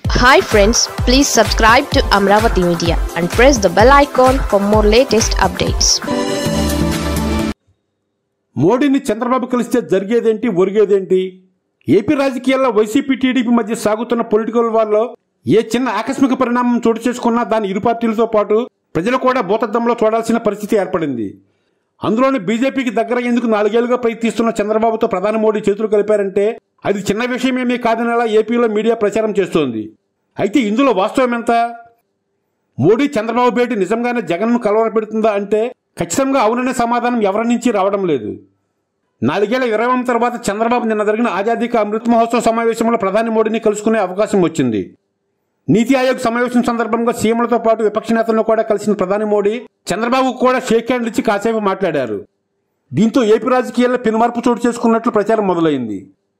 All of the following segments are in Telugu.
hi friends please subscribe to Amaravati media and press the bell icon for more latest updates మోడీని చంద్రబాబు కలిస్తే జరిగేదేంటి ఒరిగేదేంటి ఏపీ రాజకీయాల్లో వైసీపీ టీడీపీ మధ్య సాగుతున్న పొలిటికల్ వార్లో ఏ చిన్న ఆకస్మిక పరిణామం చోటు చేసుకున్నా దాని ఇరు పార్టీలతో పాటు ప్రజలు కూడా భూతద్దంలో చూడాల్సిన పరిస్థితి ఏర్పడింది అందులోని బీజేపీకి దగ్గర ఎందుకు నాలుగేళ్లుగా ప్రయత్నిస్తున్న చంద్రబాబుతో ప్రధాని మోడీ చేతులు కలిపారంటే అది చిన్న విషయమేమీ కాదనేలా ఏపీలో మీడియా ప్రచారం చేస్తోంది అయితే ఇందులో వాస్తవం ఎంత మోడీ చంద్రబాబు భేటీ నిజంగానే జగన్ను కలవరపెడుతుందా అంటే ఖచ్చితంగా అవుననే సమాధానం ఎవరి నుంచి రావడం లేదు నాలుగేళ్ల విరామం తర్వాత చంద్రబాబు నిన్న జరిగిన ఆజాదీ కా అమృత్ మహోత్సవ సమావేశంలో ప్రధాని మోడీని కలుసుకునే అవకాశం వచ్చింది నీతి ఆయోగ్ సమావేశం సందర్భంగా సీఎంలతో పాటు విపక్ష నేతలను కూడా కలిసిన ప్రధాని మోడీ చంద్రబాబుకు కూడా షేక్ హ్యాండ్ ఇచ్చి కాసేపు మాట్లాడారు దీంతో ఏపీ రాజకీయాల్లో పెనుమార్పు చోటు చేసుకున్నట్లు ప్రచారం మొదలైంది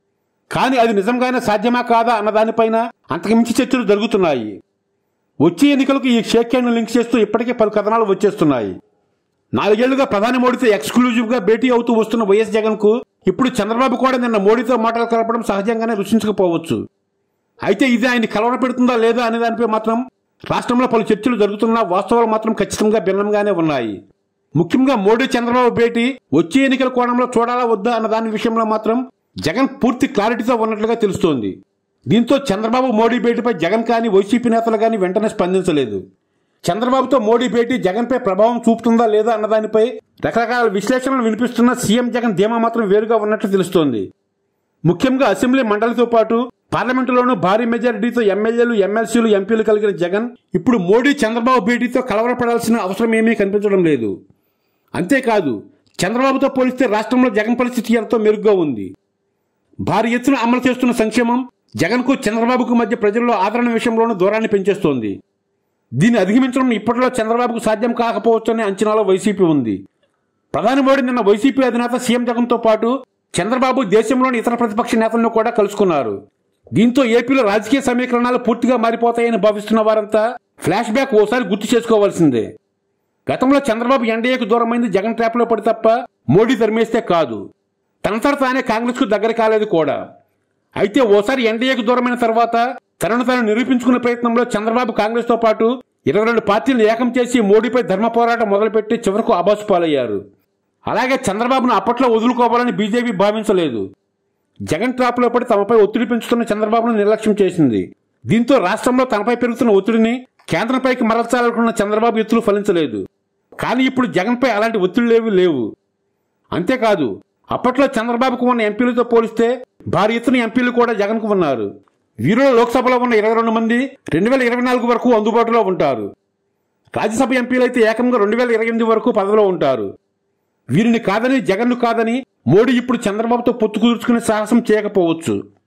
కానీ అది నిజంగానే సాధ్యమా కాదా అన్న దానిపైన అంతకుమించి చర్చలు జరుగుతున్నాయి వచ్చే ఎన్నికలకు ఈ షేక్ హ్యాండ్ లింక్ చేస్తూ ఇప్పటికే పలు కథనాలు వచ్చేస్తున్నాయి నాలుగేళ్లుగా ప్రధాని మోడీతో ఎక్స్క్లూజివ్ గా భేటీ అవుతూ వస్తున్న వైఎస్ జగన్ కు ఇప్పుడు చంద్రబాబు కూడా నిన్న మోడీతో మాటలు కలపడం సహజంగానే రుచించకపోవచ్చు అయితే ఇది ఆయన కలవర పెడుతుందా లేదా అనే దానిపై మాత్రం రాష్ట్రంలో పలు చర్చలు జరుగుతున్నా వాస్తవాలు మాత్రం ఖచ్చితంగా భిన్నంగానే ఉన్నాయి ముఖ్యంగా మోడీ చంద్రబాబు భేటీ వచ్చే ఎన్నికల కోణంలో చూడాలా వద్దా అన్న దాని విషయంలో మాత్రం జగన్ పూర్తి క్లారిటీతో ఉన్నట్లుగా తెలుస్తోంది దీంతో చంద్రబాబు మోడీ భేటీపై జగన్ కానీ వైసీపీ నేతలు కానీ వెంటనే స్పందించలేదు చంద్రబాబుతో మోడీ భేటీ జగన్పై ప్రభావం చూపుతుందా లేదా అన్న దానిపై రకరకాల విశ్లేషణలు వినిపిస్తున్న సీఎం జగన్ ధీమా మాత్రం వేరుగా ఉన్నట్లు తెలుస్తోంది ముఖ్యంగా అసెంబ్లీ మండలితో పాటు పార్లమెంటులోనూ భారీ మెజారిటీతో ఎమ్మెల్యేలు ఎమ్మెల్సీలు ఎంపీలు కలిగిన జగన్ ఇప్పుడు మోడీ చంద్రబాబు భేటీతో కలవరపడాల్సిన అవసరం ఏమీ కనిపించడం లేదు అంతేకాదు చంద్రబాబుతో పోలిస్తే రాష్ట్రంలో జగన్ పరిస్థితి ఎంతో మెరుగ్గా ఉంది భారీ ఎత్తున అమలు చేస్తున్న సంక్షేమం జగన్కు చంద్రబాబుకు మధ్య ప్రజల్లో ఆదరణ విషయంలోనూ దూరాన్ని పెంచేస్తోంది దీన్ని అధిగమించడం ఇప్పటిలో చంద్రబాబుకు సాధ్యం కాకపోవచ్చనే అంచనాలో వైసీపీ ఉంది ప్రధాని మోడీ నిన్న వైసీపీ అధినేత సీఎం జగన్తో పాటు చంద్రబాబు దేశంలోని ఇతర ప్రతిపక్ష నేతలను కూడా కలుసుకున్నారు దీంతో ఏపీలో రాజకీయ సమీకరణాలు పూర్తిగా మారిపోతాయని భావిస్తున్న వారంతా ఫ్లాష్ బ్యాక్ ఓసారి గుర్తు చేసుకోవాల్సిందే గతంలో చంద్రబాబు ఎన్డీఏకు దూరమైంది జగన్ ట్రాప్లో పడి తప్ప మోడీ తరిమేస్తే కాదు తనంతట తానే కాంగ్రెస్కు దగ్గర కాలేదు కూడా అయితే ఓసారి ఎన్డీఏకు దూరమైన తర్వాత తనను తాను నిరూపించుకునే ప్రయత్నంలో చంద్రబాబు కాంగ్రెస్తో పాటు ఇరవై రెండు పార్టీలను ఏకం చేసి మోడీపై ధర్మ పోరాటం మొదలుపెట్టి చివరకు అబాసు పాలయ్యారు అలాగే చంద్రబాబును అప్పట్లో వదులుకోవాలని బీజేపీ భావించలేదు జగన్ ట్రాప్లో పడి తమపై ఒత్తిడి పెంచుతున్న చంద్రబాబును నిర్లక్ష్యం చేసింది దీంతో రాష్ట్రంలో తనపై పెరుగుతున్న ఒత్తిడిని కేంద్రంపైకి మరల్చాలనుకున్న చంద్రబాబు ఎత్తులు ఫలించలేదు కానీ ఇప్పుడు జగన్పై అలాంటి ఒత్తిడిలేవి లేవు అంతేకాదు అప్పట్లో చంద్రబాబుకు ఉన్న ఎంపీలతో పోలిస్తే భారీ ఎత్తున ఎంపీలు కూడా జగన్కు ఉన్నారు వీరిలో లోక్సభలో ఉన్న ఇరవై రెండు మంది రెండు వేల ఇరవై నాలుగు వరకు అందుబాటులో ఉంటారు రాజ్యసభ ఎంపీలు అయితే ఏకంగా రెండు వేల ఇరవై ఎనిమిది వరకు పదవిలో ఉంటారు వీరిని కాదని జగన్ను కాదని మోడీ ఇప్పుడు చంద్రబాబుతో పొత్తు కుదుర్చుకునే సాహసం చేయకపోవచ్చు